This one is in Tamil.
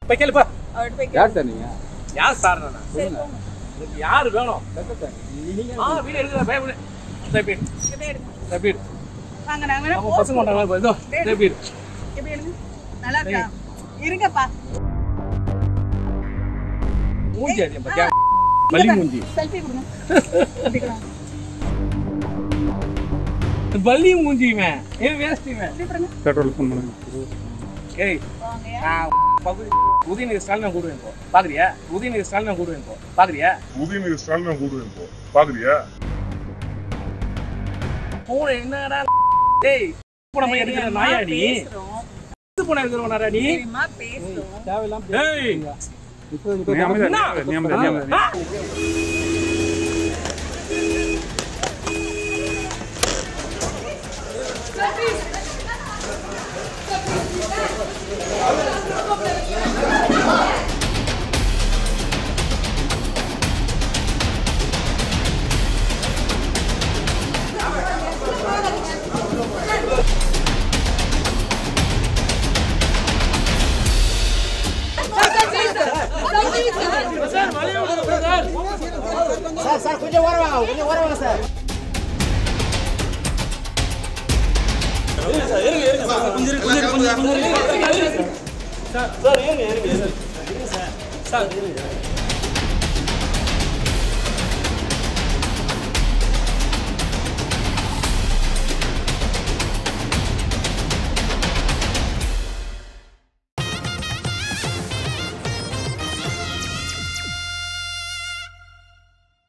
போய் கேளுப்பா அவர்கிட்ட போய் யார் சார் நீங்க யார் சார் நானா சரி, போங்க. எனக்கு யார் வேணும் சார் சார் நீங்க ஆ வீடு எடுக்கிற பய வீடு வீடு இப்படியே எடுங்க. வீடு வாங்க, நாங்க வேணா அவங்க pose பசங்க வந்தாங்க இதோ டேய். வீடு இப்படி எடுங்க. நல்லா இருக்கா? இருங்கப்பா. மூஞ்சி அடியும் பாத்தியா பள்ளி மூஞ்சி Selfie கொடுங்க. இப்படி கொடுங்க. பள்ளி மூஞ்சி இவன் ஏன் வேஸ்ட் இவன் இப்படி கொடுங்க. பெட்ரோல் ஃபோன் பண்ணுங்க ஏய் வாங்கய்யா. நான் பகுதி உதயநிதி ஸ்டாலின் நான் கூடுவேன் இப்போ பாக்குறியா உதயநிதி ஸ்டாலின் நான் கூடுவேன் இப்போ பாக்குறியா உதயநிதி ஸ்டாலின் நான் கூடுவேன் இப்போ பாக்குறியா பூனை என்னடா டேய் பூனை போய் எடுக்கிற நாயாடி பேசுறோம். பூனை எடுக்கிற நாயாடி தைரியமா பேசுறோம். தேவையில்லாம் ஏய் இப்போ இப்போ என்ன? ஆ? சார் சார் கொஞ்சம் ஓரம் வாங்க கொஞ்சம் ஓரம் வாங்க சார் சார்